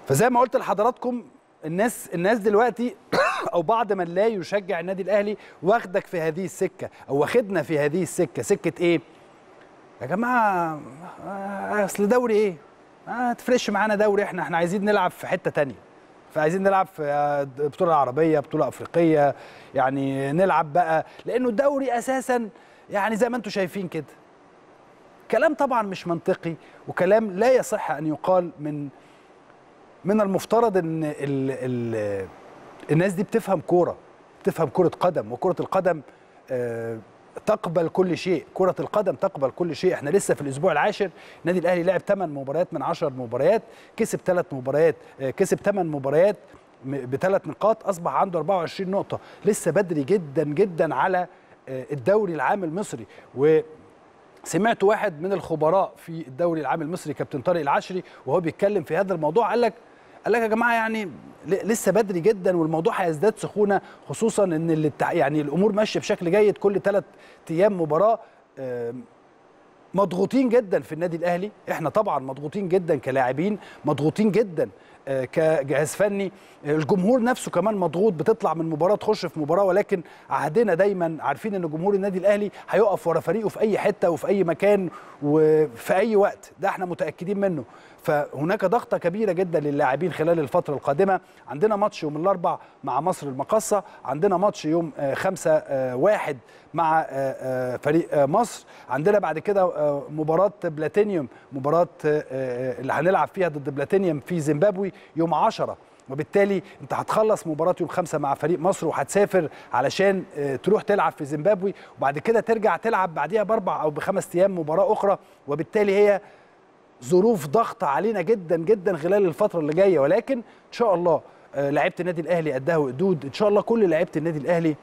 فزي ما قلت لحضراتكم الناس الناس دلوقتي او بعض من لا يشجع النادي الاهلي واخدك في هذه السكه او واخدنا في هذه السكه سكه ايه يا جماعه آه، اصل دوري ايه ما تفرقش معانا دوري احنا احنا عايزين نلعب في حته تانية فعايزين نلعب في آه، بطوله عربيه بطوله افريقيه يعني نلعب بقى لانه الدوري اساسا يعني زي ما انتم شايفين كده كلام طبعا مش منطقي وكلام لا يصح ان يقال من من المفترض ان ال ال الناس دي بتفهم كوره بتفهم كره قدم وكره القدم آه، تقبل كل شيء كره القدم تقبل كل شيء احنا لسه في الاسبوع العاشر النادي الاهلي لعب 8 مباريات من 10 مباريات كسب 3 مباريات آه، كسب 8 مباريات بثلاث نقاط اصبح عنده 24 نقطه لسه بدري جدا جدا على آه، الدوري العام المصري و سمعت واحد من الخبراء في الدوري العام المصري كابتن طارق العشري وهو بيتكلم في هذا الموضوع قال لك قال لك يا جماعه يعني ل- لسه بدري جدا والموضوع هيزداد سخونه خصوصا ان الاتع- يعني الامور ماشيه بشكل جيد كل ثلاث ايام مباراه آم، مضغوطين جدا في النادي الاهلي احنا طبعا مضغوطين جدا كلاعبين مضغوطين جدا آه، كجهاز فني آه، الجمهور نفسه كمان مضغوط بتطلع من مباراه تخش في مباراه ولكن عهدنا دايما عارفين ان جمهور النادي الاهلي هيقف ورا فريقه في اي حته وفي اي مكان وفي اي وقت ده احنا متاكدين منه فهناك ضغطه كبيره جدا للاعبين خلال الفتره القادمه عندنا ماتش يوم الاربع مع مصر المقاصه عندنا ماتش يوم آه، خمسة آه، واحد مع آه، آه، فريق آه، مصر عندنا بعد كده آه، مباراه بلاتينيوم مباراه آه، آه، اللي هنلعب فيها ضد بلاتينيوم في زيمبابوي يوم 10 وبالتالي انت هتخلص مباراه يوم خمسة مع فريق مصر وهتسافر علشان آه، تروح تلعب في زيمبابوي وبعد كده ترجع تلعب بعديها باربع او بخمس ايام مباراه اخرى وبالتالي هي ظروف ضغط علينا جدا جدا خلال الفتره اللي جايه ولكن ان شاء الله آه، لعيبه النادي الاهلي قدها وقدود ان شاء الله كل لعيبه النادي الاهلي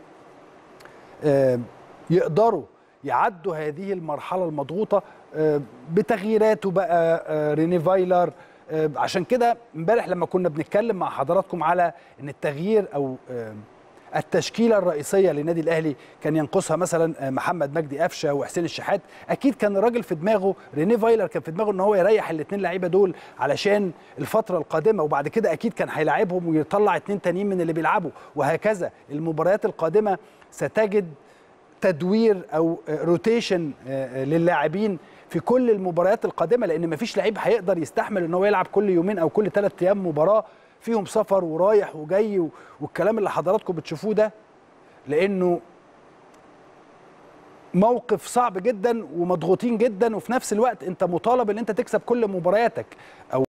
آه، يقدروا يعدوا هذه المرحله المضغوطه آه، بتغييراته بقى آه، ريني فايلر آه، عشان كده امبارح لما كنا بنتكلم مع حضراتكم على ان التغيير او آه، التشكيله الرئيسيه للنادي الاهلي كان ينقصها مثلا آه، محمد مجدي قفشه وحسين الشحات اكيد كان الراجل في دماغه ريني فايلر كان في دماغه ان هو يريح الاثنين لعيبه دول علشان الفتره القادمه وبعد كده اكيد كان هيلاعبهم ويطلع اثنين تانيين من اللي بيلعبوا وهكذا المباريات القادمه ستجد تدوير او روتيشن للاعبين في كل المباريات القادمه لان مفيش لعيب هيقدر يستحمل ان هو يلعب كل يومين او كل ثلاث ايام مباراه فيهم سفر ورايح وجاي و- والكلام اللي حضراتكم بتشوفوه ده لانه موقف صعب جدا ومضغوطين جدا وفي نفس الوقت انت مطالب ان انت تكسب كل مبارياتك او